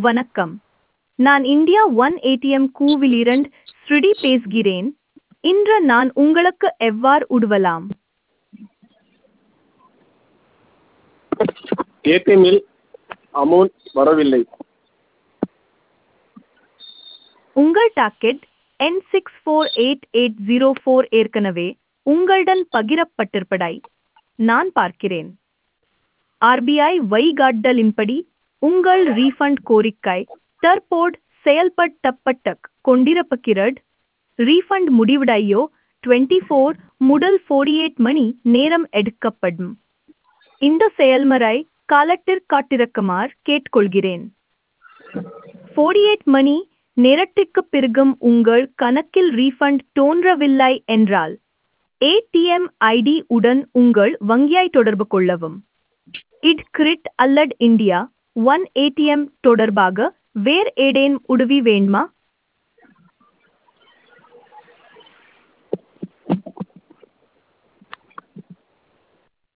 வணக்கம் நான் India One ATM கூவிலிரண்ட் ஸ்ருடி பேசுகிறேன் இன்று நான் உங்களுக்கு எவ்வாறு உதவலாம் ஏடிஎம்மில் அமௌண்ட் வரவில்லை உங்கள் டாக்கெட் என் six four eight eight zero four ஏற்கனவே உங்களுடன் பகிரப்பட்டிருப்பதை நான் பார்க்கிறேன் ஆர்பிஐ வழிகாட்டலின்படி உங்கள் ரீஃபண்ட் கோரிக்கை தற்போது செயல்படுத்தப்பட்டு கொண்டிருக்கிறது ரீஃபண்ட் முடிவடையோ டுவெண்ட்டி ஃபோர் முதல் ஃபோர்டி எயிட் மணி நேரம் எடுக்கப்படும் இந்த செயல்முறை காலத்திற்கு காட்டிருக்குமாறு கேட்டுக்கொள்கிறேன் ஃபோர்டி எயிட் மணி நேரத்திற்குப் பிறகும் உங்கள் கணக்கில் ரீஃபண்ட் தோன்றவில்லை என்றால் ஏடிஎம் ஐடி உடன் உங்கள் வங்கியை தொடர்பு கொள்ளவும் இட் கிரிட் அல்லது இந்தியா ஒன் ஏடிஎம் தொடர்பாக வேறு ஏதேனும் உதவி வேண்டுமா